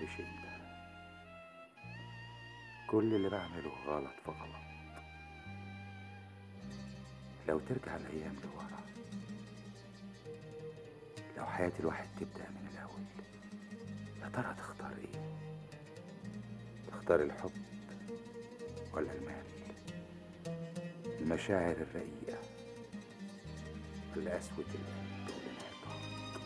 بعملش انت كل اللي بعمله غلط في غلط لو ترجع الايام لورا لو حياة الواحد تبدأ من الأول يا ترى تختار إيه؟ تختار الحب ولا المال؟ المشاعر الرقيقة ولا قسوة القلب والانعطاف؟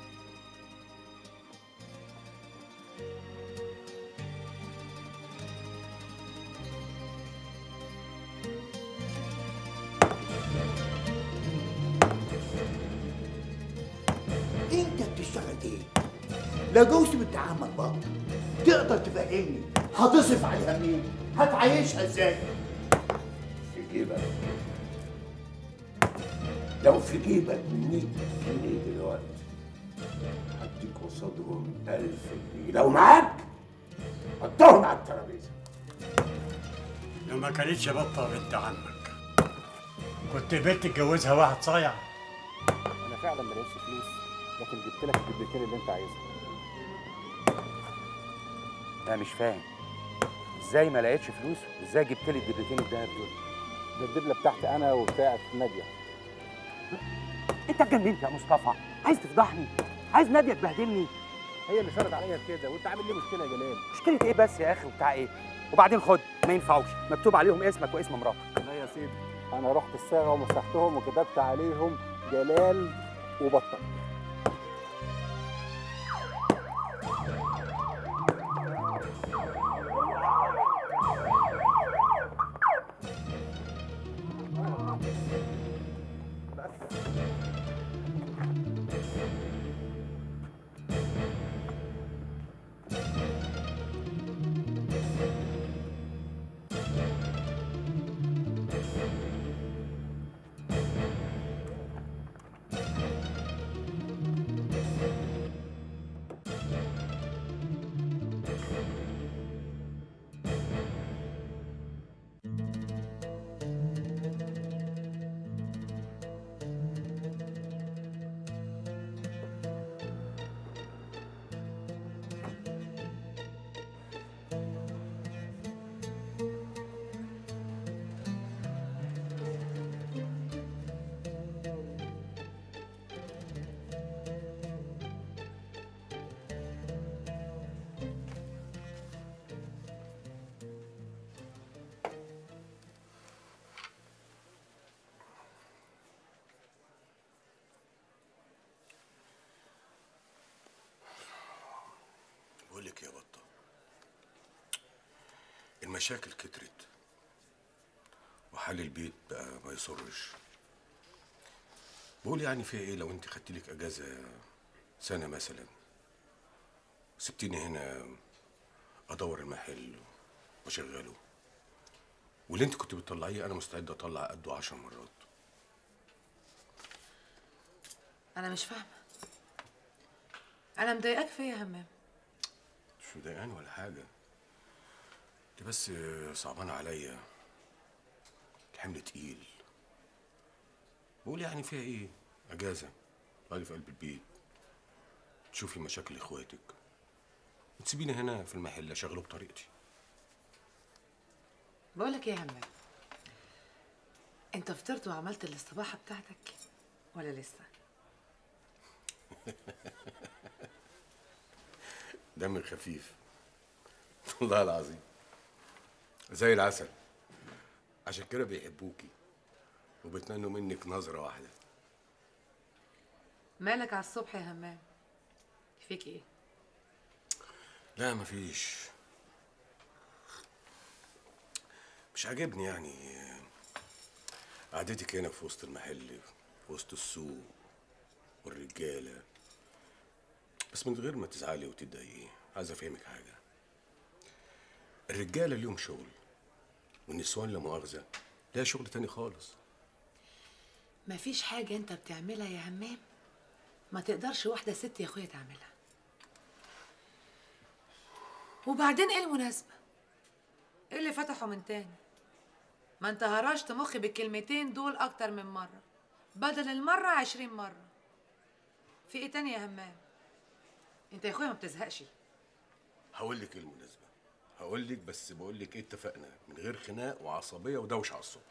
انت بتشتغل ايه؟ لا جوز بنت عمك بابا تقدر تفهمني هتصرف عليها منين؟ هتعيشها ازاي؟ في جيبك لو في جيبك 100 جنيه دلوقتي هديك قصادهم 1000 جنيه لو معاك حطهم على الترابيزه لو ما كانتش بطة بنت عمك كنت بنت تتجوزها واحد صايع انا فعلا ما لقيتش فلوس لكن جبت لك الدبلتين اللي انت عايزهم أنا مش فاهم إزاي ما لقيتش فلوس وإزاي جبت لي الدبلتين الدهب دول؟ ده الدبله بتاعتي انا وبتاعت ناديه أنت اتجننت يا مصطفى عايز تفضحني عايز نادية تبهدلني هي اللي شرط عليا كده وانت عامل ليه مشكله يا جلال مشكلة إيه بس يا أخي وبتاع إيه؟ وبعدين خد ما ينفعوش مكتوب عليهم اسمك واسم مراتك لا يا سيدي انا رحت الصاغه ومسحتهم وكتبت عليهم جلال وبطه بقول لك يا بطه المشاكل كترت وحال البيت بقى ما يصرش بقول يعني فيها ايه لو انت خدت لك اجازه سنه مثلا سبتيني هنا ادور المحل واشغله واللي انت كنت بتطلعيه انا مستعد اطلع قده عشر مرات انا مش فاهمه انا مضايقاك في ايه يا همام مش مضايقاني ولا حاجة انت بس صعبان عليا الحمل تقيل بقول يعني فيها ايه اجازة تقعدي في قلب البيت تشوفي مشاكل اخواتك وتسيبيني هنا في المحل اشغله بطريقتي بقولك ايه يا همام انت فطرت وعملت الاستباحه بتاعتك ولا لسه دمك خفيف والله العظيم زي العسل عشان كده بيحبوكي وبيتمنوا منك نظرة واحدة مالك على الصبح يا همام فيك ايه لا مفيش مش عاجبني يعني قعدتك هنا في وسط المحل في وسط السوق والرجالة بس من غير ما تزعلي وتتضايقي عايز افهمك حاجة الرجالة ليهم شغل والنسوان لا مؤاخذة ليها شغل تاني خالص مفيش حاجه انت بتعملها يا همام ما تقدرش واحده ست يا اخويا تعملها وبعدين ايه المناسبه ايه اللي فتحه من تاني ما انت هرشت مخي بالكلمتين دول اكتر من مره بدل المره عشرين مره في ايه تاني يا همام انت يا اخويا ما بتزهقش هقول لك ايه المناسبه هقول لك بس بقول لك ايه اتفقنا من غير خناق وعصبيه ودوشه على الصبح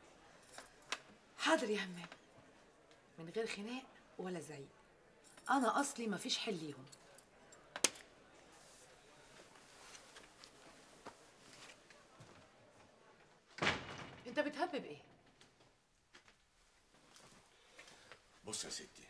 حاضر يا همام من غير خناق ولا زعيق انا اصلي مفيش حل ليهم انت بتهبب ايه بص يا ستي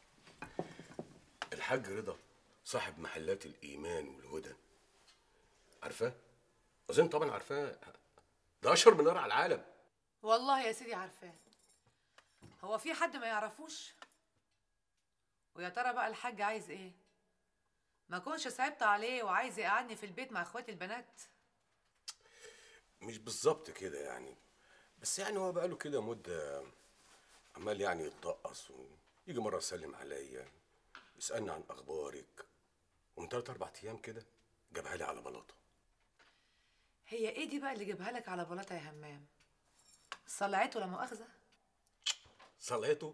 الحاج رضا صاحب محلات الايمان والهدى عارفاه اظن طبعا عارفاه ده اشهر من نار على العالم والله يا سيدي عارفاه هو في حد ما يعرفوش ويا ترى بقى الحاج عايز ايه ما كونش صعبت عليه وعايز يقعدني في البيت مع اخواتي البنات مش بالظبط كده يعني بس يعني هو بقاله كده مدة عمال يعني يتطقص ويجي مرة يسلم عليا يسألني عن أخبارك ومن تلات أربع أيام كده جابها لي على بلاطة هي ايه دي بقى اللي جابها لك على بلاطه يا همام صلعته لا مؤاخذه صليته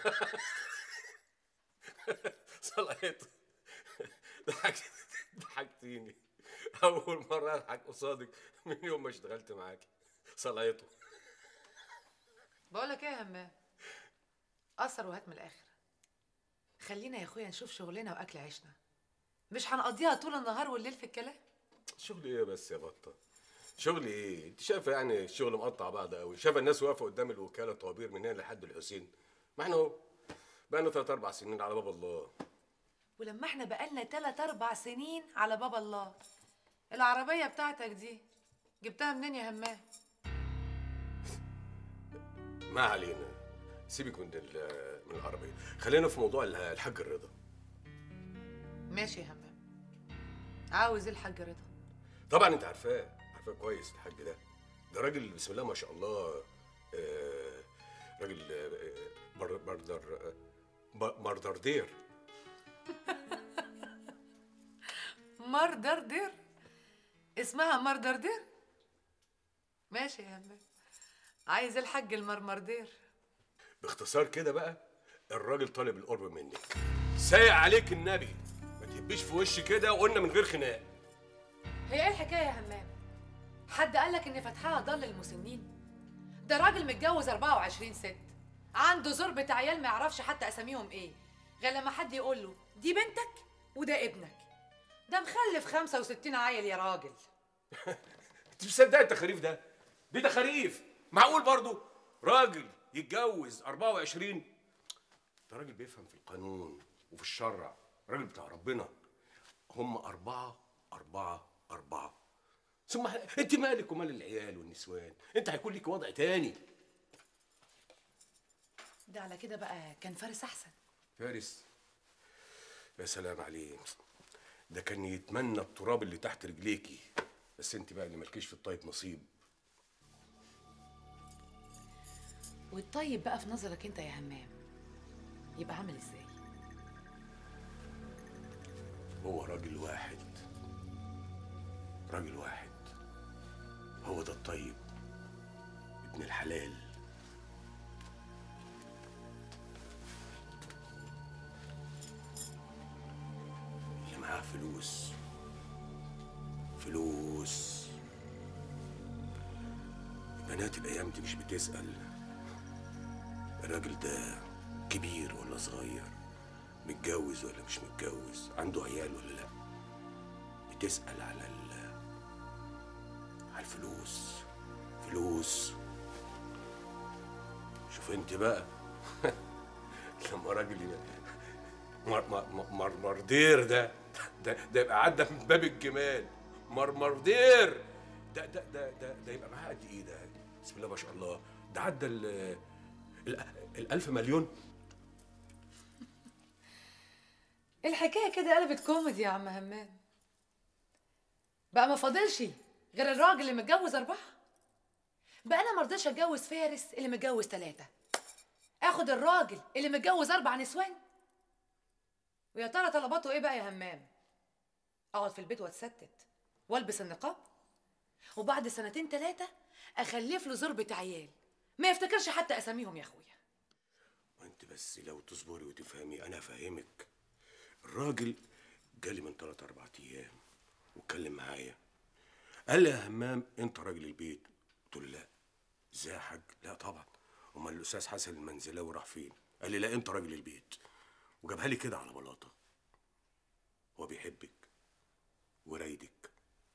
صليته ضحكت ضحكتيني أول مرة أضحك قصادك من يوم ما اشتغلت معاكي صليته بقول لك ايه يا همام قصر وهات من الاخر خلينا يا اخويا نشوف شغلنا واكل عيشنا مش هنقضيها طول النهار والليل في الكلام شغل ايه بس يا بطه شغل ايه انت شايفه يعني الشغل مقطع بعض قوي شايفه الناس واقفه قدام الوكاله طوابير من هنا لحد الحسين ما احنا اهو بقالنا ثلاث اربع سنين على باب الله ولما احنا بقالنا تلات اربع سنين على باب الله العربيه بتاعتك دي جبتها منين يا همام ما علينا سيبك من ال- من العربيه خلينا في موضوع ال- الحاج الرضا ماشي يا همام عاوز ايه الحاج رضا طبعا انت عارفاه عارفاه كويس الحاج ده ده راجل بسم الله ما شاء الله آه، راجل آه، بر- بردر آه، ب- مردردير مردردر اسمها مردردر ماشي يا همام عايز إيه الحاج المرمردير باختصار كده بقى الراجل طالب القرب منك سايق عليك النبي ما تهبيش في وشي كده وقلنا من غير خناق هي ايه الحكايه يا همام حد قالك ان فتحها ضل للمسنين ده راجل متجوز 24 ست عنده زربة عيال ما يعرفش حتى اساميهم ايه غير لما حد يقول له دي بنتك وده ابنك ده مخلف 65 عيل يا راجل انت مش مصدق التخاريف ده دي تخاريف معقول برضو راجل يتجوز 24 ده راجل بيفهم في القانون وفي الشرع راجل بتاع ربنا هم أربعة أربعة أربعة ثم ح- انت مالك ومال العيال والنسوان انت هيكون ليك وضع تاني ده على كده بقى كان فارس احسن فارس يا سلام عليه ده كان يتمنى التراب اللي تحت رجليكي بس انت بقى اللي مالكيش في الطيب نصيب والطيب بقى في نظرك انت يا همام يبقى عامل ازاي هو راجل واحد راجل واحد هو ده الطيب ابن الحلال اللي معاه فلوس فلوس البنات الايام دي مش بتسأل الراجل ده كبير ولا صغير متجوز ولا مش متجوز عنده عيال ولا لا بتسأل على ال على الفلوس فلوس شوف انت بقى لما راجل يبقى مر مر مر مردير ده ده ده يبقى عدى من باب الجمال مرمردير ده ده ده ده, ده يبقى معاه قد ايه ده بسم الله ما شاء الله ده عدى ال ال- الألف مليون الحكايه كده قلبت كوميدي يا عم همام بقى ما فاضلش غير الراجل اللي متجوز اربعه بقى انا مرضاش اتجوز فارس اللي متجوز ثلاثه اخد الراجل اللي متجوز اربع نسوان ويا ترى طلباته ايه بقى يا همام اقعد في البيت واتستت والبس النقاب وبعد سنتين ثلاثه اخلف له زربة عيال ما يفتكرش حتى اساميهم يا اخويا وانت بس لو تصبري وتفهمي انا فاهمك الراجل جالي من ثلاث اربع ايام واتكلم معايا قال لي يا همام انت راجل البيت قلت له لا ازاي يا حاج لا طبعا امال الاستاذ حسن المنزلاوي راح فين قال لي لا انت راجل البيت وجابها لي كده على بلاطه هو بيحبك ورايدك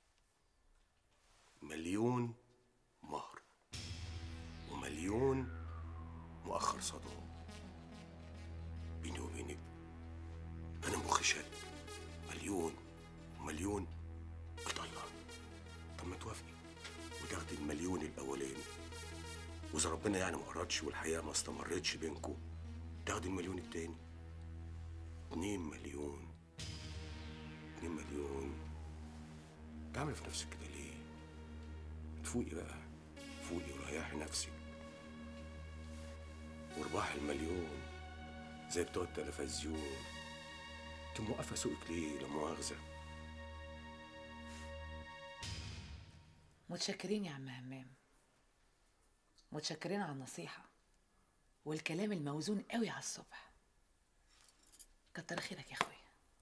مليون مهر ومليون مؤخر صداق بيني وبينك انا مخي شد مليون ومليون قلت الله طب ما توافقي وتاخدي المليون الاولاني واذا ربنا يعني ما ارادش والحياه ما استمرتش بينكم تاخدي المليون التاني اتنين مليون اتنين مليون تعمل في نفسك كده ليه تفوقي بقى فوقي وريحي نفسك وارباحي المليون زي بتوع التلفزيون انت موقفه سوقك ليه لا مؤاخذه متشكرين يا عم همام متشكرين على النصيحة والكلام الموزون قوي على الصبح كتر خيرك يا اخويا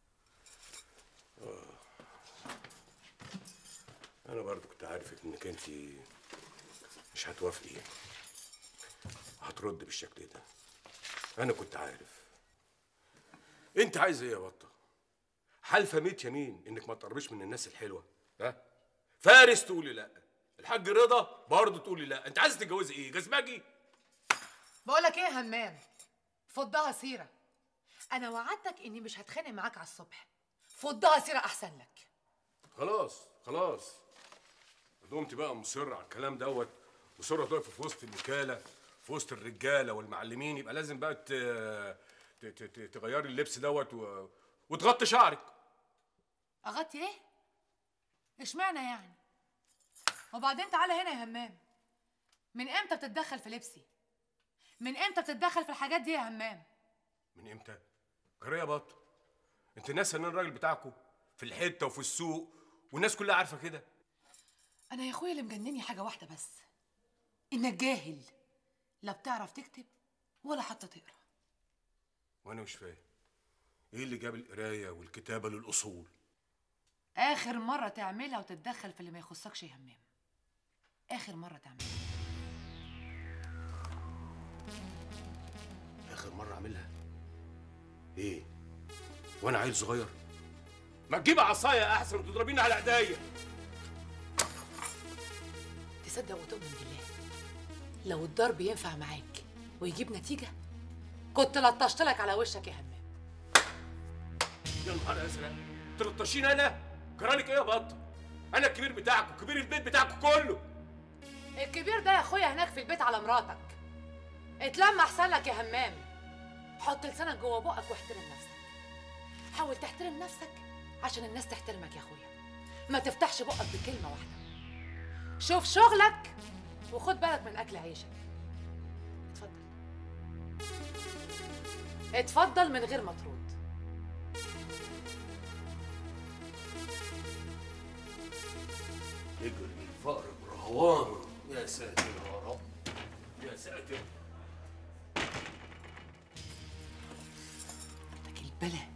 انا برضو كنت عارفك انك انت مش هتوافقي هترد بالشكل ده انا كنت عارف انت عايز ايه يا بطه حالفه ميت يمين انك ما تقربيش من الناس الحلوه ها فارس تقولي لا الحاج رضا برضه تقولي لا انت عايز تتجوزي ايه جزمجي بقول لك ايه يا همام فضها سيرة انا وعدتك اني مش هتخانق معاك على الصبح فضها سيرة احسن لك خلاص خلاص دمت بقى مصر على الكلام دوت مصر تقف في وسط الوكاله في وسط الرجاله والمعلمين يبقى لازم بقى ت... ت... ت... ت- تغيري اللبس دوت و... وتغطي شعرك اغطي ايه اشمعنى يعني وبعدين تعالى هنا يا همام من امتى بتتدخل في لبسي من امتى بتتدخل في الحاجات دي يا همام من امتى؟ جرى يا بط انت ناسي ان انا الراجل بتاعكم في الحته وفي السوق والناس كلها عارفه كده انا يا اخويا اللي مجنني حاجه واحده بس انك جاهل لا بتعرف تكتب ولا حتى تقرا وانا مش فاهم ايه اللي جاب القرايه والكتابه للاصول اخر مره تعملها وتتدخل في اللي ما يخصكش يا همام اخر مره تعملها اخر مره اعملها ايه وانا عيل صغير ما تجيب عصايه احسن وتضربيني على ايديا تصدق وتؤمن بالله لو الضرب ينفع معاك ويجيب نتيجه كنت لطشت لك على وشك يا همام يا نهار ازرق تلطشين انا جرالك ايه يا بط انا الكبير بتاعكم كبير البيت بتاعكم كله الكبير ده يا اخويا هناك في البيت على مراتك اتلم احسن لك يا همام حط لسانك جوه بقك واحترم نفسك حاول تحترم نفسك عشان الناس تحترمك يا اخويا ما تفتحش بقك بكلمه واحده شوف شغلك وخد بالك من اكل عيشك اتفضل اتفضل من غير ما ترد يجري الفقر برهوان يا ساتر يا رب يا ساتر لك البلا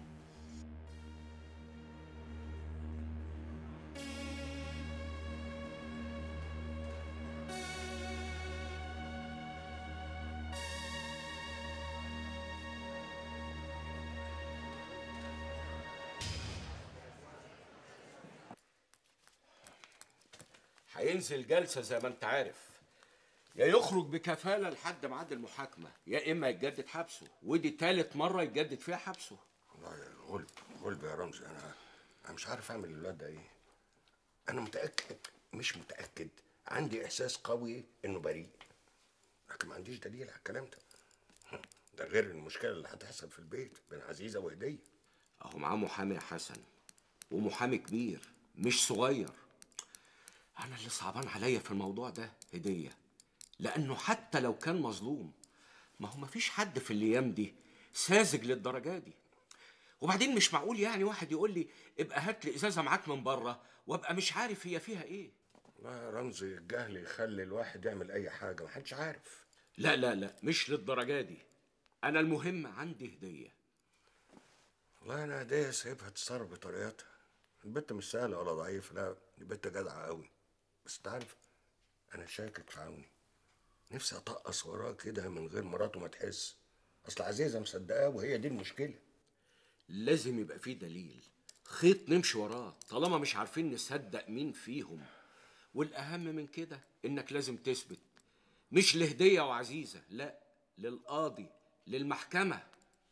هينزل جلسة زي ما انت عارف يا يخرج بكفالة لحد ميعاد المحاكمة يا إما يتجدد حبسه ودي تالت مرة يتجدد فيها حبسه والله غلب غلب يا رمزي انا انا مش عارف اعمل الواد ده ايه انا متاكد مش متاكد عندي احساس قوي انه بريء لكن ما عنديش دليل على الكلام ده ده غير المشكله اللي هتحصل في البيت بين عزيزه وهديه أهو معاه محامي يا حسن ومحامي كبير مش صغير أنا اللي صعبان عليا في الموضوع ده هدية لأنه حتى لو كان مظلوم ما هو مفيش حد في الأيام دي ساذج للدرجة دي وبعدين مش معقول يعني واحد يقول لي ابقى هات لي ازازه معاك من بره وابقى مش عارف هي فيها ايه والله يا رمزي الجهل يخلي الواحد يعمل اي حاجه ما حدش عارف لا لا لا مش للدرجه دي انا المهم عندي هديه والله انا هديه سايبها تتصرف بطريقتها البت مش سهله ولا ضعيفه لا دي بنت جدعه قوي بس انت عارف انا شاكك في عوني نفسي اطقص وراه كده من غير مراته ما تحس اصل عزيزه مصدقاه وهي دي المشكله لازم يبقى فيه دليل خيط نمشي وراه طالما مش عارفين نصدق مين فيهم والأهم من كده إنك لازم تثبت مش لهدية وعزيزة لا للقاضي للمحكمة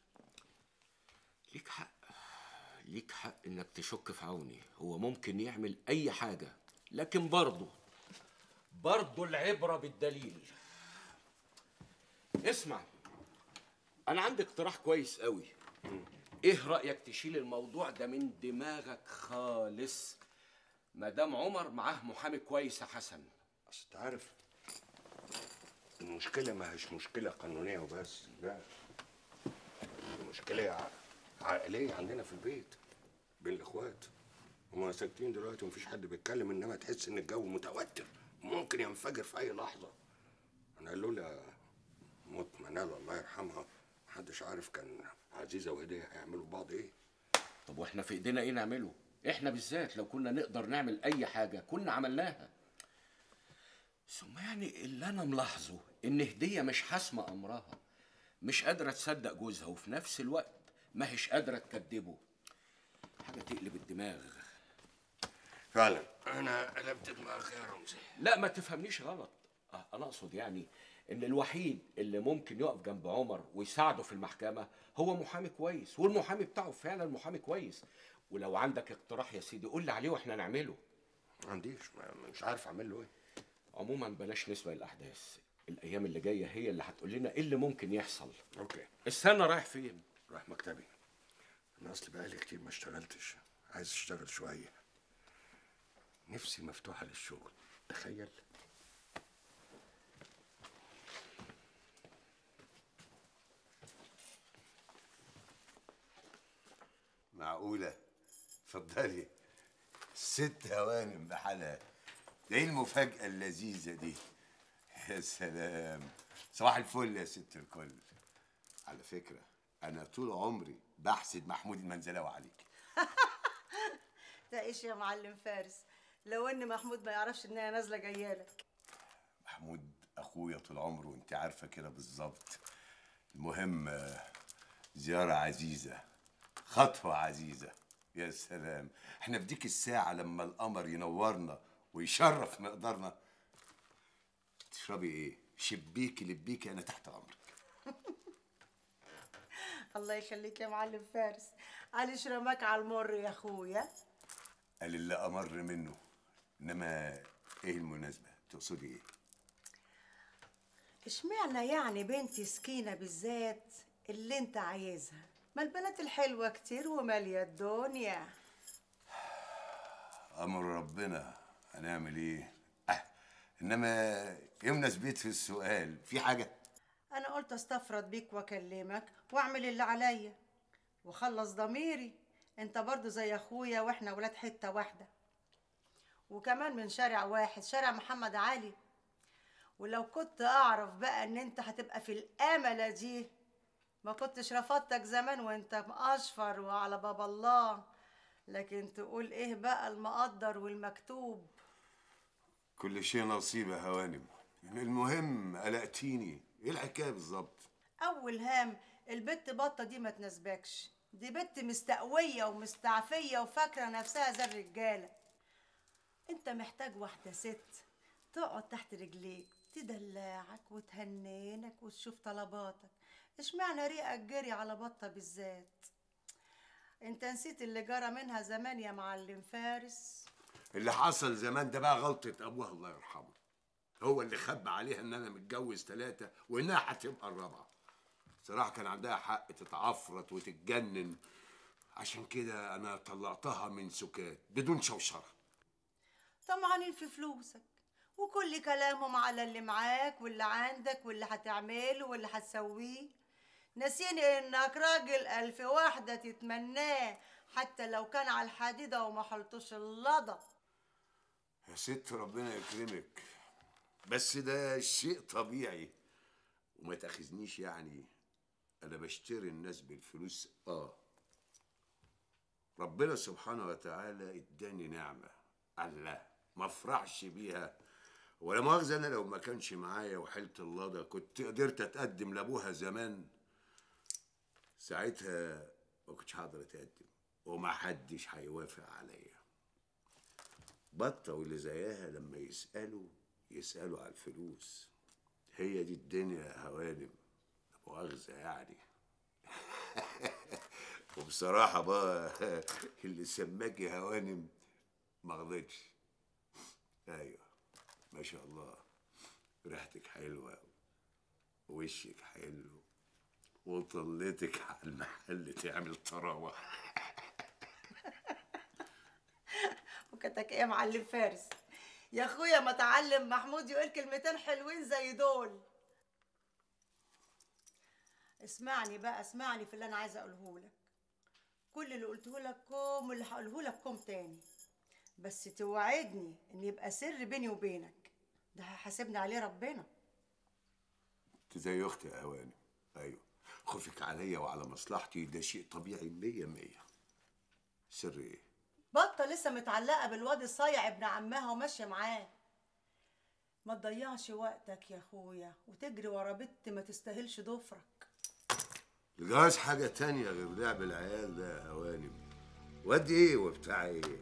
ليك حق ليك حق إنك تشك في عوني هو ممكن يعمل أي حاجة لكن برضه برضه العبرة بالدليل اسمع أنا عندي اقتراح كويس قوي ايه رأيك تشيل الموضوع ده من دماغك خالص مدام عمر معاه محامي كويس يا حسن اصل انت عارف المشكله ما هيش مشكله قانونيه وبس لا المشكله ع- عائليه عندنا في البيت بين الاخوات هما ساكتين دلوقتي ومفيش حد بيتكلم انما تحس ان الجو متوتر ممكن ينفجر في اي لحظه انا لولا موت منال الله يرحمها محدش عارف كان عزيزه وهديه هيعملوا بعض ايه طب واحنا في ايدينا ايه نعمله احنا بالذات لو كنا نقدر نعمل اي حاجة كنا عملناها ثم يعني اللي انا ملاحظه ان هدية مش حاسمة امرها مش قادرة تصدق جوزها وفي نفس الوقت ما هيش قادرة تكذبه حاجة تقلب الدماغ فعلا انا قلبت دماغي يا رمزي لا ما تفهمنيش غلط آه، انا اقصد يعني ان الوحيد اللي ممكن يقف جنب عمر ويساعده في المحكمه هو محامي كويس والمحامي بتاعه فعلا محامي كويس ولو عندك اقتراح يا سيدي قول لي عليه واحنا نعمله ما عنديش ما- مش عارف اعمل له ايه عموما بلاش نسبق الاحداث الايام اللي جايه هي اللي هتقول لنا ايه اللي ممكن يحصل اوكي استنى رايح فين رايح مكتبي انا اصل بقالي كتير ما اشتغلتش عايز اشتغل شويه نفسي مفتوحه للشغل تخيل معقولة اتفضلي ست هوانم بحالها ده ايه المفاجأة اللذيذة دي يا سلام صباح الفل يا ست الكل على فكرة أنا طول عمري بحسد محمود المنزلاوي عليك تعيش يا معلم فارس لو ان محمود ما يعرفش ان انا نازله جايه لك محمود أخويا طول عمره وأنت عارفة كده بالظبط المهم آه، زيارة عزيزة خطوة عزيزة يا سلام احنا في ديك الساعة لما القمر ينورنا ويشرف مقدارنا تشربي ايه؟ شبيكي لبيكي انا تحت امرك الله يخليك يا معلم فارس علي شرمك على المر يا اخويا قال اللي امر منه انما ايه المناسبة؟ تقصدي ايه؟ اشمعنى يعني بنتي سكينه بالذات اللي انت عايزها ما البنات الحلوه كتير وماليه الدنيا امر ربنا هنعمل ايه؟ اه انما ايه مناسبتي السؤال؟ في حاجة؟ انا قلت استفرد بيك واكلمك واعمل اللي عليا وخلص ضميري انت برضو زي اخويا واحنا ولاد حته واحده وكمان من شارع واحد شارع محمد علي ولو كنت اعرف بقى ان انت هتبقى في الامله دي ما كنتش رفضتك زمان وانت مقشفر وعلى باب الله لكن تقول ايه بقى المقدر والمكتوب كل شيء نصيب يا هوانم المهم قلقتيني ايه الحكايه بالظبط اول هام البت بطه دي ما تناسبكش دي بنت مستقويه ومستعفيه وفاكره نفسها زي الرجاله انت محتاج واحده ست تقعد تحت رجليك تدلعك وتهنينك وتشوف طلباتك اشمعنى ريقك جري على بطه بالذات انت نسيت اللي جرى منها زمان يا معلم فارس اللي حصل زمان ده بقى غلطه ابوها الله يرحمه هو اللي خبى عليها ان انا متجوز ثلاثه وانها هتبقى الرابعه صراحه كان عندها حق تتعفرت وتتجنن عشان كده انا طلقتها من سكات بدون شوشره طمعانين في فلوسك وكل كلامهم على اللي معاك واللي عندك واللي هتعمله واللي هتسويه ناسين انك راجل الف واحدة تتمناه حتى لو كان على الحديدة وما حلتوش اللضا يا ست ربنا يكرمك بس ده شيء طبيعي وما تاخذنيش يعني انا بشتري الناس بالفلوس اه ربنا سبحانه وتعالى اداني نعمة الله ما افرحش بيها ولا مؤاخذة انا لو ما كانش معايا وحلت الله ده كنت قدرت اتقدم لابوها زمان ساعتها ما كنتش هقدر اتقدم وما حدش هيوافق عليا بطة واللي زيها لما يسألوا يسألوا على الفلوس هي دي الدنيا يا هوانم لا مؤاخذة يعني وبصراحة بقى اللي سماكي هوانم ما غلطش ايوه ما شاء الله ريحتك حلوة ووشك حلو وطلتك على المحل تعمل طراوة وكتك ايه يا معلم فارس يا اخويا ما تعلم محمود يقول كلمتين حلوين زي دول اسمعني بقى اسمعني في اللي انا عايزه اقوله لك كل اللي قلته لك كوم واللي هقوله لك كوم تاني بس توعدني ان يبقى سر بيني وبينك ده هيحاسبني عليه ربنا انت زي اختي يا هوانم ايوه خوفك عليا وعلى مصلحتي ده شيء طبيعي مية مية سر ايه بطه لسه متعلقه بالواد الصايع ابن عمها وماشيه معاه ما تضيعش وقتك يا اخويا وتجري ورا بنت ما تستاهلش ضفرك الجواز حاجة تانية غير لعب العيال ده يا هوانم واد ايه وبتاع ايه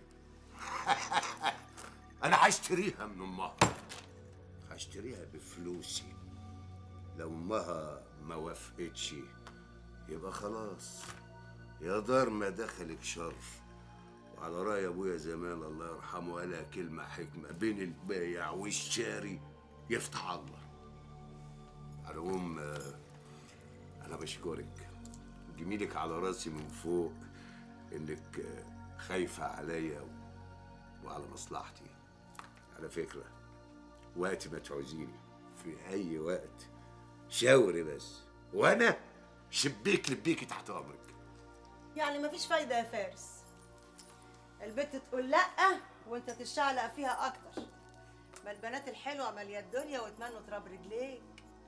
انا هشتريها من امها هشتريها بفلوسي لو امها ما وافقتش يبقى خلاص يا دار ما دخلك شر وعلى رأي ابويا زمان الله يرحمه قالها كلمة حكمة بين البايع والشاري يفتح الله على العموم آه، انا بشكرك جميلك على راسي من فوق انك آه، خايفة عليا و- وعلى مصلحتي على فكرة وقت ما تعوزيني في اي وقت شاوري بس وانا شبيك لبيكي تحت امرك يعني مفيش فايده يا فارس البنت تقول لا وانت تشعلق فيها اكتر ما البنات الحلوه ماليه الدنيا ويتمنوا تراب رجليك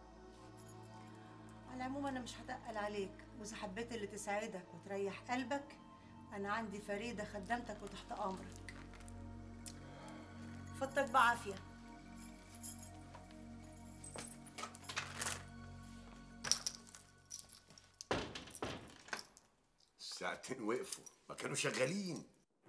على العموم انا مش هتقل عليك واذا حبيت اللي تساعدك وتريح قلبك انا عندي فريده خدمتك وتحت امرك فضتك بعافيه الساعتين وقفوا ما كانوا شغالين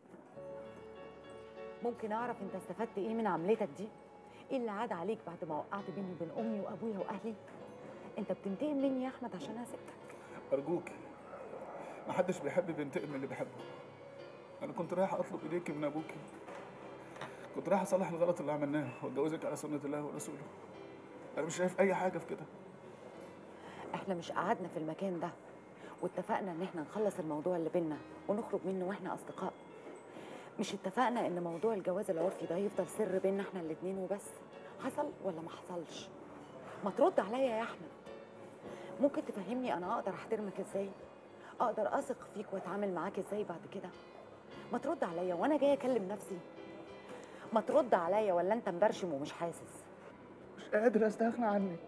ممكن اعرف انت استفدت ايه من عملتك دي ايه اللي عاد عليك بعد ما وقعت بيني وبين امي وابويا واهلي انت بتنتقم مني يا احمد عشان اسكتك أرجوك محدش بيحب بينتقم من اللي بيحبه أنا كنت رايح أطلب إيديك من أبوكي كنت رايح أصلح الغلط اللي عملناه وأتجوزك على سنة الله ورسوله أنا مش شايف أي حاجة في كده احنا مش قعدنا في المكان ده واتفقنا ان احنا نخلص الموضوع اللي بينا ونخرج منه واحنا اصدقاء مش اتفقنا ان موضوع الجواز العرفي ده يفضل سر بينا احنا الاتنين وبس حصل ولا ما حصلش ما ترد عليا يا احمد ممكن تفهمني انا اقدر احترمك ازاي اقدر اثق فيك واتعامل معاك ازاي بعد كده ما ترد عليا وانا جايه اكلم نفسي ما ترد عليا ولا انت مبرشم ومش حاسس مش قادر أستغنى عنك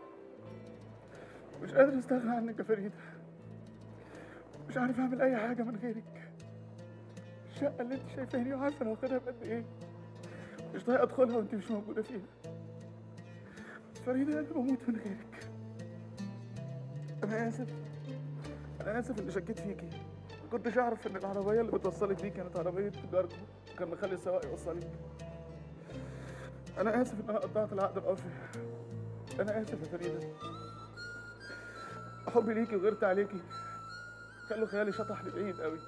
مش قادر أستغنى عنك يا فريدة مش عارف أعمل أي حاجة من غيرك الشقة اللي أنت شايفاني وعارفة أنا واخدها بقد إيه مش طايق أدخلها وأنت مش موجودة فيها فريدة أنا بموت من غيرك أنا آسف أنا آسف إني شكيت فيكي ما كنتش أعرف إن العربية اللي بتوصلك دي كانت عربية تجارته كان مخلي السواق يوصلك أنا آسف إن أنا قطعت العقد العرفي أنا آسف يا فريدة حبي ليكي وغيرت عليكي خلوا خيالي شطح لبعيد قوي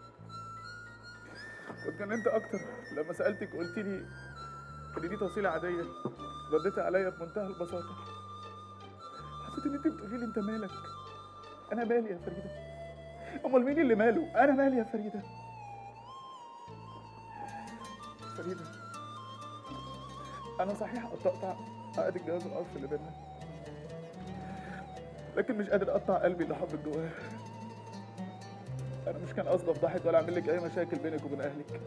واتجننت أكتر لما سألتك قلت لي إن دي توصيلة عادية رديتي عليا بمنتهى البساطة حسيت إن أنت بتقولي لي أنت مالك أنا مالي يا فريدة أمال مين اللي ماله؟ أنا مالي يا فريدة فريدة أنا صحيح قطعت عقد الجواز العرفي اللي بينا لكن مش قادر أقطع قلبي اللي حبك جواه أنا مش كان قصدي أفضحك ولا أعمل لك أي مشاكل بينك وبين أهلك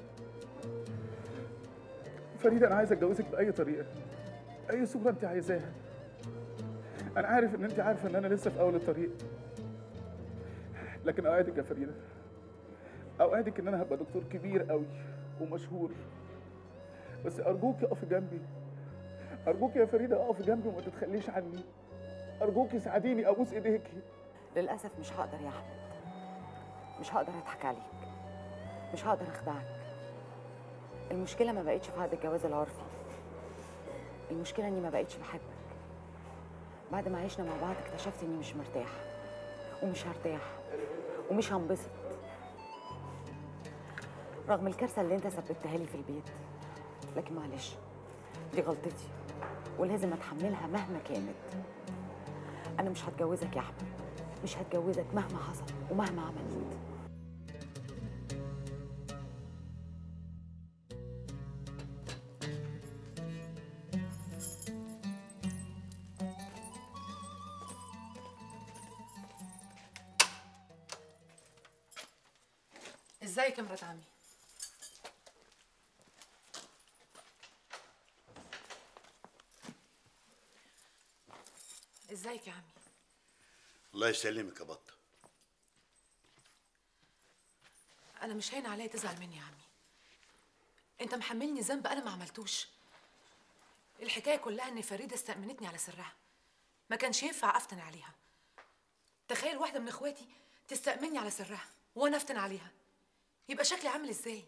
فريدة أنا عايز أتجوزك بأي طريقة أي صورة أنت عايزاها أنا عارف إن أنت عارفة إن أنا لسه في أول الطريق لكن أوعدك يا فريدة اوعدك ان انا هبقى دكتور كبير قوي ومشهور بس ارجوكي اقفي جنبي ارجوكي يا فريده اقفي جنبي وما تتخليش عني ارجوكي ساعديني ابوس ايديكي للأسف مش هقدر يا أحمد مش هقدر أضحك عليك مش هقدر أخدعك المشكلة ما بقتش في عقد الجواز العرفي المشكلة إني ما بقتش بحبك بعد ما عشنا مع بعض اكتشفت إني مش مرتاح ومش هرتاح ومش هنبسط رغم الكارثة اللي أنت سببتها لي في البيت لكن معلش دي غلطتي ولازم أتحملها مهما كانت أنا مش هتجوزك يا أحمد مش هتجوزك مهما حصل ومهما عملت ازيك يا مرات عمي ازيك يا عمي الله يسلمك يا بطه انا مش هين عليا تزعل مني يا عمي انت محملني ذنب انا ما عملتوش الحكايه كلها ان فريده استأمنتني على سرها ما كانش ينفع افتن عليها تخيل واحده من اخواتي تستأمني على سرها وانا افتن عليها يبقى شكلي عامل ازاي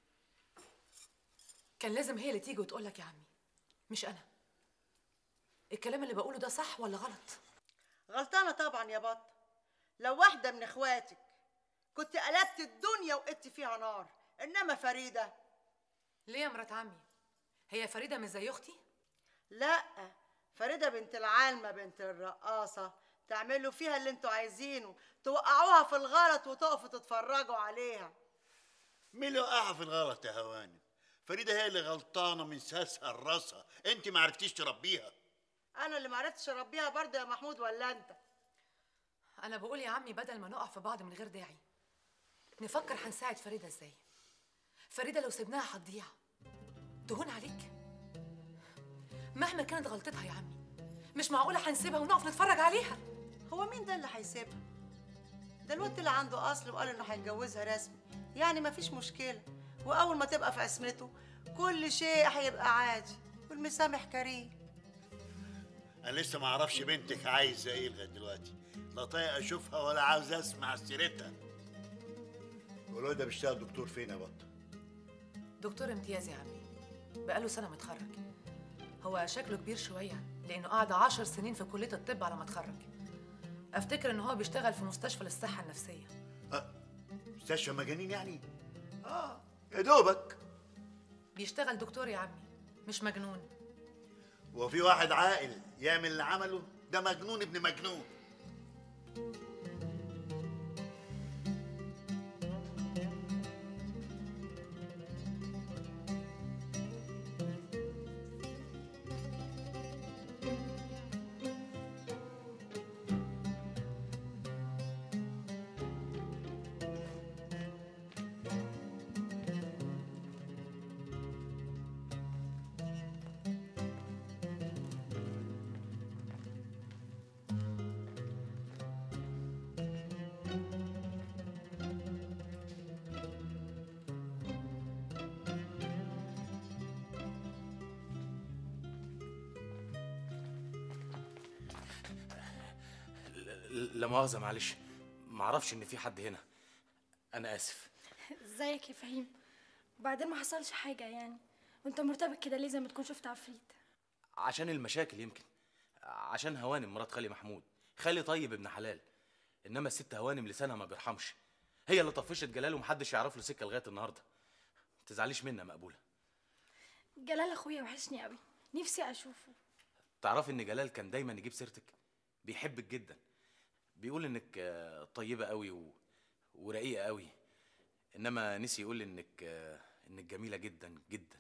كان لازم هي اللي تيجي وتقول لك يا عمي مش انا الكلام اللي بقوله ده صح ولا غلط غلطانة طبعا يا بط لو واحدة من اخواتك كنت قلبت الدنيا وقدت فيها نار انما فريدة ليه يا مرات عمي هي فريده مش زي اختي لا فريدة بنت العالمة بنت الرقاصة تعملوا فيها اللي انتوا عايزينه توقعوها في الغلط وتقفوا تتفرجوا عليها مين اللي وقعها في الغلط يا هوانم فريده هي اللي غلطانه من ساسها لراسها انت ما عرفتيش تربيها انا اللي معرفتش اربيها برضه يا محمود ولا انت انا بقول يا عمي بدل ما نقع في بعض من غير داعي نفكر هنساعد فريده ازاي فريده لو سيبناها هتضيع تهون عليك مهما كانت غلطتها يا عمي مش معقوله هنسيبها ونقف نتفرج عليها هو مين ده اللي هيسيبها ده الواد اللي عنده اصل وقال انه هيتجوزها رسمي يعني مفيش مشكله واول ما تبقى في عصمته كل شيء هيبقى عادي والمسامح كريم انا لسه ما اعرفش بنتك عايزه ايه لغايه دلوقتي لا طايق اشوفها ولا عاوز اسمع سيرتها والواد ده بيشتغل دكتور فين يا بطه دكتور امتياز يا عمي بقاله سنه متخرج هو شكله كبير شويه لانه قعد عشر سنين في كليه الطب على ما اتخرج افتكر ان هو بيشتغل في مستشفى للصحه النفسيه مستشفى مجانين يعني اه يا دوبك بيشتغل دكتور يا عمي مش مجنون هو في واحد عاقل يعمل اللي عمله ده مجنون ابن مجنون لا مؤاخذة معلش معرفش إن في حد هنا أنا آسف ازيك يا فهيم وبعدين ما حصلش حاجه يعني وانت مرتبك كده ليه زي ما تكون شفت عفريت عشان المشاكل يمكن عشان هوانم مرات خالي محمود خالي طيب ابن حلال إنما الست هوانم لسانها ما بيرحمش هي اللي طفشت جلال ومحدش يعرف له سكة لغاية النهاردة ما تزعليش منها مقبولة جلال اخويا وحشني قوي نفسي اشوفه تعرفي إن جلال كان دايما يجيب سيرتك بيحبك جدا بيقول إنك آه، طيبة قوي و... ورقيقة قوي إنما نسي يقول إنك آه، إنك جميلة جدا جدا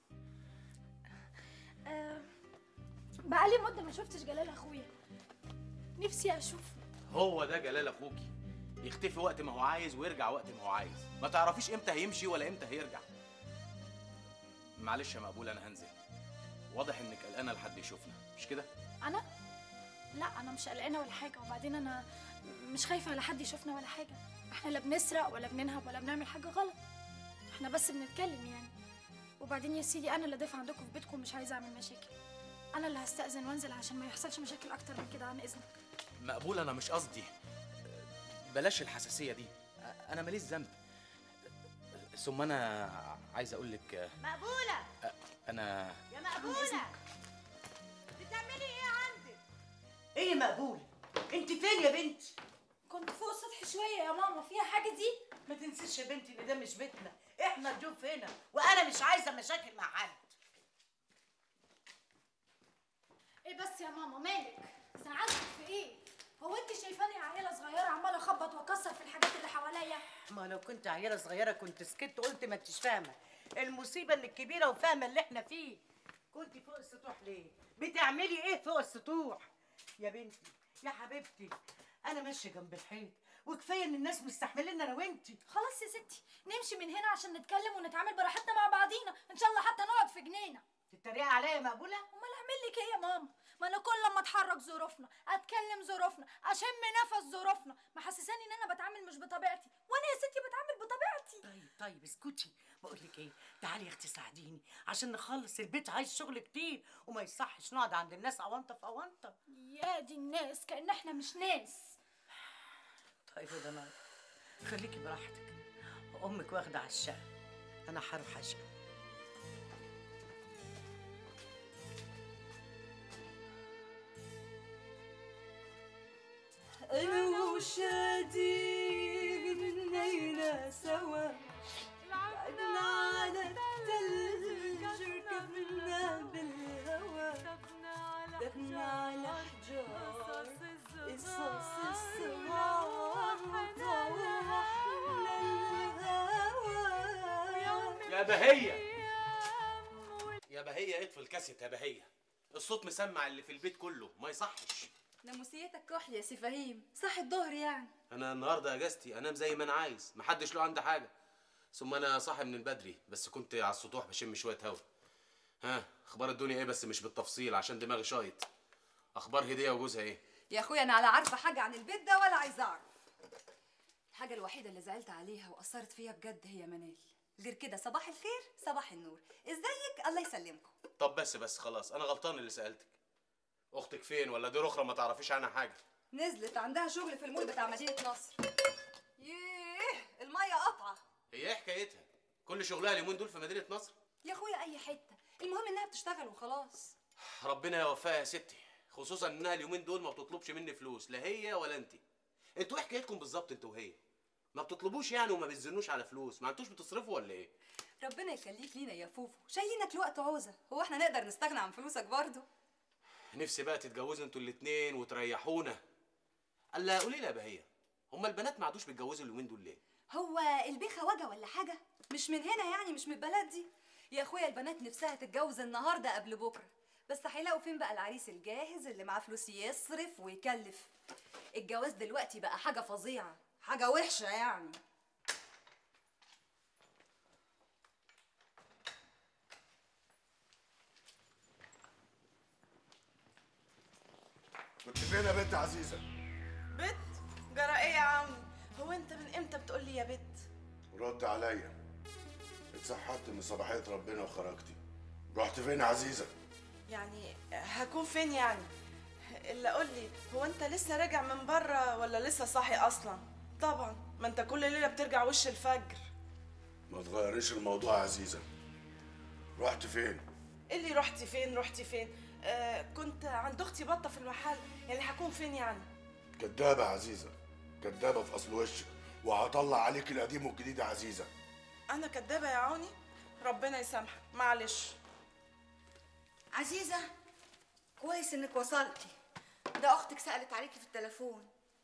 آه بقالي مده ما شفتش جلال اخويا نفسي اشوفه هو ده جلال اخوكي يختفي وقت ما هو عايز ويرجع وقت ما هو عايز ما تعرفيش امتى هيمشي ولا امتى هيرجع معلش يا مقبول انا هنزل واضح انك قلقانه لحد يشوفنا مش كده انا لا انا مش قلقانه ولا حاجه وبعدين انا مش خايفة على حد يشوفنا ولا حاجة احنا لا بنسرق ولا بننهب ولا بنعمل حاجة غلط احنا بس بنتكلم يعني وبعدين يا سيدي انا اللي ضيف عندكم في بيتكم مش عايزة اعمل مشاكل انا اللي هستأذن وانزل عشان ما يحصلش مشاكل اكتر من كده عن اذنك مقبول انا مش قصدي بلاش الحساسيه دي انا ماليش ذنب ثم انا عايز اقول لك مقبولة انا يا مقبولة بتعملي ايه عندك؟ ايه مقبول انت فين يا بنتي كنت فوق السطح شوية يا ماما فيها حاجة دي ما تنسيش يا بنتي ان ده مش بيتنا احنا ضيوف هنا وانا مش عايزه مشاكل مع حد ايه بس يا ماما مالك زعلتك في ايه هو انت شايفاني عيله صغيره عماله اخبط واكسر في الحاجات اللي حواليا ما لو كنت عيله صغيره كنت سكت قلت ما انتش فاهمه المصيبه انك كبيره وفاهمه اللي احنا فيه كنت فوق السطوح ليه بتعملي ايه فوق السطوح يا بنتي يا حبيبتي انا ماشيه جنب الحيط وكفايه ان الناس مستحملين انا وانتي خلاص يا ستي نمشي من هنا عشان نتكلم ونتعامل براحتنا مع بعضينا ان شاء الله حتى نقعد في جنينه تتريقي عليا يا مقبوله امال اعمل لك ايه يا ماما ما انا كل لما اتحرك ظروفنا اتكلم ظروفنا اشم نفس ظروفنا محسساني ان انا بتعامل مش بطبيعتي وانا يا ستي بتعامل بطبيعتي طيب طيب اسكتي بقول لك ايه تعالي يا اختي ساعديني عشان نخلص البيت عايز شغل كتير وما يصحش نقعد عند الناس اونطه في اونطه يا دي الناس كأن احنا مش ناس طيب يا دنار خليكي براحتك امك واخده على الشقه انا هروح اشقى أنا وشادي بنينا سوا بعدنا على التلج ركبنا بالهوا دفنا على حجار قصص الصغار طوحنا الهوا يا بهية يا بهية اطفي الكاسيت يا بهية الصوت مسمع اللي في البيت كله ما يصحش ناموسيتك كحل يا سي فهيم صح الظهر يعني انا النهارده اجازتي انام زي ما انا عايز محدش له عندي حاجه ثم انا صاحي من بدري بس كنت على السطوح بشم شويه هوا ها اخبار الدنيا ايه بس مش بالتفصيل عشان دماغي شايط اخبار هديه وجوزها ايه يا اخويا انا لا عارفه حاجه عن البيت ده ولا عايزه اعرف الحاجه الوحيده اللي زعلت عليها واثرت فيا بجد هي منال غير كده صباح الخير صباح النور ازيك الله يسلمكم طب بس بس خلاص انا غلطان اللي سالتك اختك فين ولا دي رخرة ما تعرفيش عنها حاجه نزلت عندها شغل في المول بتاع مدينه نصر ييه الميه قطعه هي ايه حكايتها كل شغلها اليومين دول في مدينه نصر يا اخويا اي حته المهم انها بتشتغل وخلاص ربنا يوفقها يا ستي خصوصا انها اليومين دول ما بتطلبش مني فلوس لا هي ولا انت انتوا ايه حكايتكم بالظبط انتوا وهي ما بتطلبوش يعني وما بتزنوش على فلوس ما انتوش بتصرفوا ولا ايه ربنا يخليك لينا يا فوفو شايلينك لوقت عوزه هو احنا نقدر نستغنى عن فلوسك برضه نفسي بقى تتجوزوا انتوا الاتنين وتريحونا الا قولي لي يا بهيه هما البنات ما عادوش بيتجوزوا اليومين دول ليه هو البيخه وجه ولا حاجه مش من هنا يعني مش من البلد دي يا اخويا البنات نفسها تتجوز النهارده قبل بكره بس هيلاقوا فين بقى العريس الجاهز اللي معاه فلوس يصرف ويكلف الجواز دلوقتي بقى حاجه فظيعه حاجه وحشه يعني كنت فين يا بنت عزيزه بت جرى ايه يا عمي هو انت من امتى بتقول لي يا بت رد عليا اتسحبت من صباحيه ربنا وخرجتي رحت فين يا عزيزه يعني هكون فين يعني الا قول لي هو انت لسه راجع من بره ولا لسه صاحي اصلا طبعا ما انت كل ليله بترجع وش الفجر ما تغيريش الموضوع يا عزيزه رحت فين ايه اللي رحتي فين رحتي فين آه كنت عند اختي بطه في المحل يعني هكون فين يعني كدابه يا عزيزه كدابه في اصل وشك وهطلع عليك القديم والجديد يا عزيزه انا كدابه يا عوني ربنا يسامحك معلش عزيزة كويس انك وصلتي ده اختك سألت عليكي في التليفون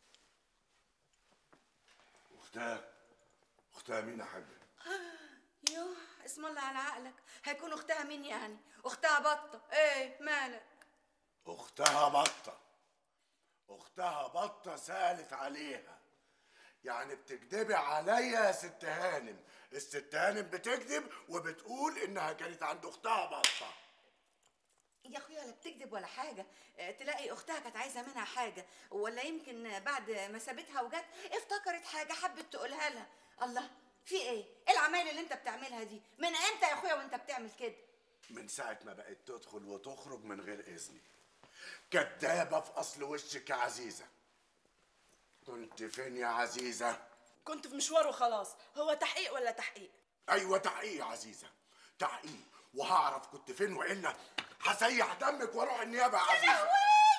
اختها اختها مين يا حاجه يوه اسم الله على عقلك هيكون اختها مين يعني اختها بطة ايه مالك اختها بطه اختها بطه سالت عليها يعني بتكدبي عليا يا ست هانم الست هانم بتكذب وبتقول انها كانت عند اختها بطه يا اخويا لا بتكذب ولا حاجه آه، تلاقي اختها كانت عايزه منها حاجه ولا يمكن بعد ما سابتها وجت افتكرت حاجه حبت تقولها لها الله في ايه ايه العمايل اللي انت بتعملها دي من امتى يا اخويا وانت بتعمل كده من ساعة ما بقت تدخل وتخرج من غير إذني كدابة في أصل وشك يا عزيزة كنت فين يا عزيزة؟ كنت في مشوار وخلاص هو تحقيق ولا تحقيق أيوة تحقيق يا عزيزة تحقيق وهعرف كنت فين وإلا هسيح دمك وأروح النيابة يا عزيزة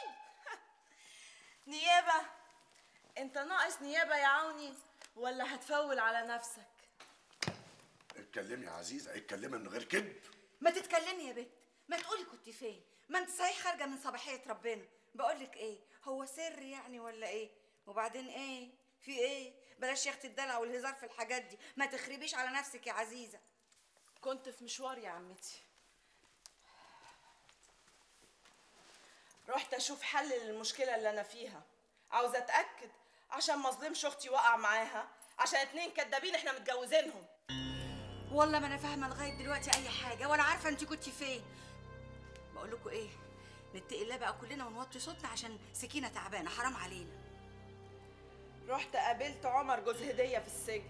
نيابة انت ناقص نيابة يا عوني ولا هتفول على نفسك اتكلمي يا عزيزة اتكلمي من غير كذب ما تتكلمي يا بنت ما تقولي كنت فين ما انت صحيح خارجه من صباحيه ربنا بقول لك ايه هو سر يعني ولا ايه وبعدين ايه في ايه بلاش يا اختي الدلع والهزار في الحاجات دي ما تخربيش على نفسك يا عزيزه كنت في مشوار يا عمتي رحت اشوف حل للمشكله اللي انا فيها عاوزه اتاكد عشان ما اظلمش اختي واقع معاها عشان اتنين كدابين احنا متجوزينهم والله ما انا فاهمه لغايه دلوقتي اي حاجه ولا عارفه انت كنت فين بقول لكم ايه نتقي الله بقى كلنا ونوطي صوتنا عشان سكينه تعبانه حرام علينا رحت قابلت عمر جوز هديه في السجن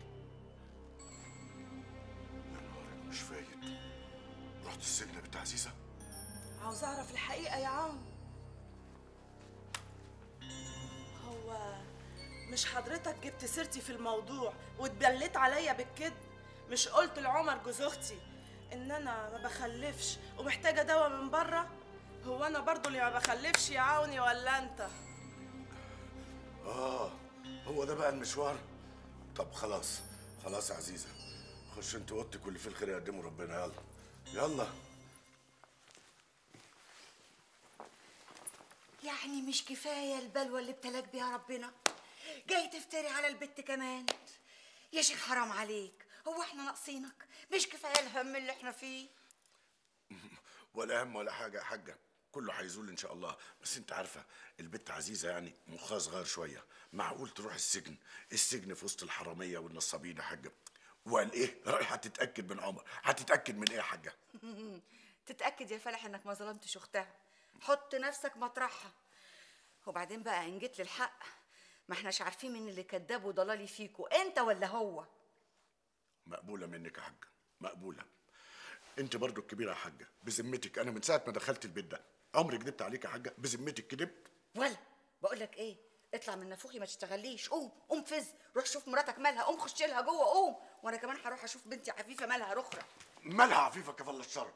مش فايت رحت السجن يا بنت عزيزة عاوز اعرف الحقيقه يا عم هو مش حضرتك جبت سيرتي في الموضوع واتبليت عليا بالكذب مش قلت لعمر جوز اختي ان انا ما بخلفش ومحتاجه دواء من بره هو انا برضو اللي ما بخلفش يا عوني ولا انت آه هو ده بقى المشوار طب خلاص خلاص يا عزيزة خش انت اوضتك واللي فيه الخير يقدمه ربنا يلا يلا يعني مش كفايه البلوه اللي ابتلاك بيها ربنا جاي تفتري على البت كمان يا شيخ حرام عليك هو احنا ناقصينك مش كفايه الهم اللي احنا فيه ولا هم ولا حاجة يا حاجة كله هيزول ان شاء الله بس انت عارفة البت عزيزة يعني مخها صغير شوية معقول تروح السجن السجن في وسط الحرامية والنصابين يا حاجة وقال ايه رايحة تتأكد من عمر هتتأكد من ايه يا حاجة تتاكد يا فالح انك ما ظلمتش اختها حط نفسك مطرحها وبعدين بقى ان جيت للحق ما احناش عارفين مين اللي كذاب وضلالي فيكوا انت ولا هو مقبولة منك يا حاجة مقبولة انت برضو الكبيرة يا حاجة بذمتك انا من ساعة ما دخلت البيت ده عمري كدبت عليك يا حاجة بذمتك كدبت ولا بقول لك ايه اطلع من نافوخي ما تشتغليش قوم قوم فز روح شوف مراتك مالها قوم خش لها جوه قوم وانا كمان هروح اشوف بنتي عفيفه مالها رخره مالها عفيفة كفل الشر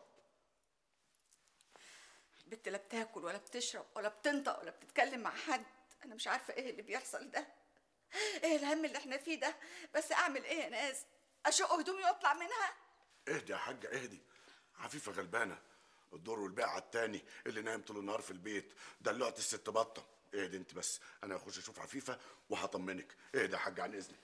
البت لا بتاكل ولا بتشرب ولا بتنطق ولا بتتكلم مع حد انا مش عارفه ايه اللي بيحصل ده ايه الهم اللي احنا فيه ده بس اعمل ايه يا ناس اشق هدومي واطلع منها اهدي يا حاجة اهدي عفيفة غلبانة الدور والباقي على التاني اللي نايم طول النهار في البيت دلوقتي الست بطة اهدي انت بس انا هخش اشوف عفيفة وهطمنك اهدي يا حاجة عن اذنك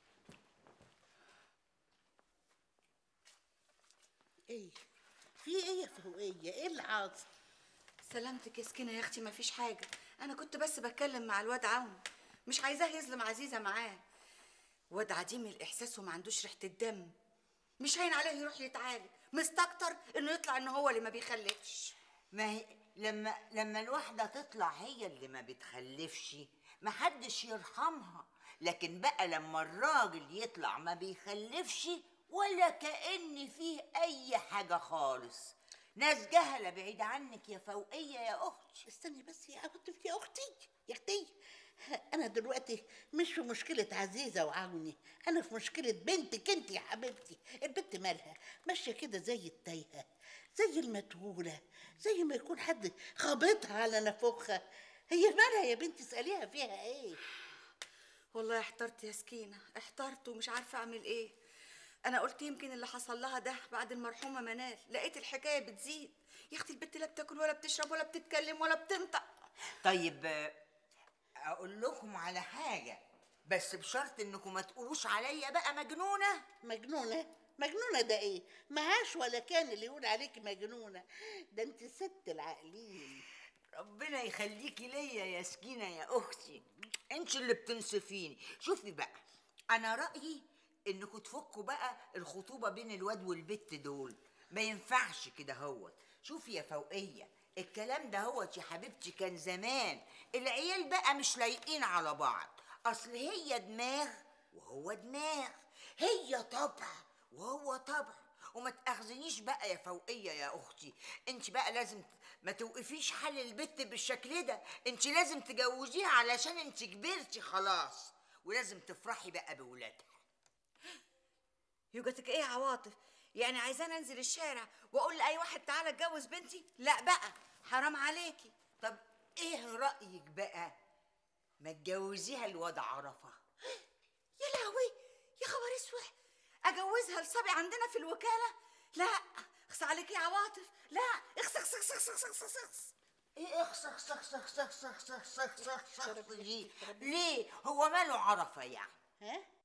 ايه في ايه يا فوقيه ايه اللي حاصل سلامتك يا سكينه يا اختي مفيش حاجه انا كنت بس بتكلم مع الواد عون مش عايزاه يظلم عزيزه معاه واد عديم الاحساس وما عندوش ريحه الدم مش هين عليه يروح يتعالج مستكتر انه يطلع ان هو اللي ما بيخلفش ما هي لما لما الواحده تطلع هي اللي ما بتخلفش محدش يرحمها لكن بقى لما الراجل يطلع ما بيخلفش ولا كأن فيه اي حاجه خالص ناس جهله بعيد عنك يا فوقيه يا اختي استني بس يا عاطف يا اختي يا اختي انا دلوقتي مش في مشكله عزيزه وعوني انا في مشكله بنتك انت يا حبيبتي البنت مالها ماشيه كده زي التايهه زي المتهوله زي ما يكون حد خابطها على نافوخها هي مالها يا بنتي اساليها فيها ايه والله احترت يا سكينه احترت ومش عارفه اعمل ايه انا قلت يمكن اللي حصل لها ده بعد المرحومه منال لقيت الحكايه بتزيد يا اختي البت لا بتاكل ولا بتشرب ولا بتتكلم ولا بتنطق طيب آه، اقول لكم على حاجه بس بشرط انكم ما تقولوش عليا بقى مجنونه مجنونه مجنونه ده ايه معاش ولا كان اللي يقول عليكي مجنونه ده انت ست العاقلين ربنا يخليكي ليا يا سكينه يا اختي انت اللي بتنصفيني شوفي بقى انا رايي انكم تفكوا بقى الخطوبه بين الواد والبت دول ما ينفعش كده هوت شوفي يا فوقيه الكلام ده هو يا حبيبتي كان زمان العيال بقى مش لايقين على بعض اصل هي دماغ وهو دماغ هي طبع وهو طبع وما تاخذنيش بقى يا فوقيه يا اختي انت بقى لازم ما توقفيش حل البت بالشكل ده انت لازم تجوزيها علشان انت كبرتي خلاص ولازم تفرحي بقى بولادها يوجتك ايه يا عواطف يعني عايزاني انزل الشارع واقول لاي واحد تعالى اتجوز بنتي لا بقى حرام عليكي طب ايه رايك بقى ما تجوزيها الواد عرفه يا لهوي يا خبر اسود اجوزها لصبي عندنا في الوكاله لا اخس عليك يا عواطف لا اخس اخس اخس اخس اخس اخس اخس ايه اخس اخس اخس اخس اخس اخس اخس اخس اخس اخس دي ليه هو ماله عرفه يعني ها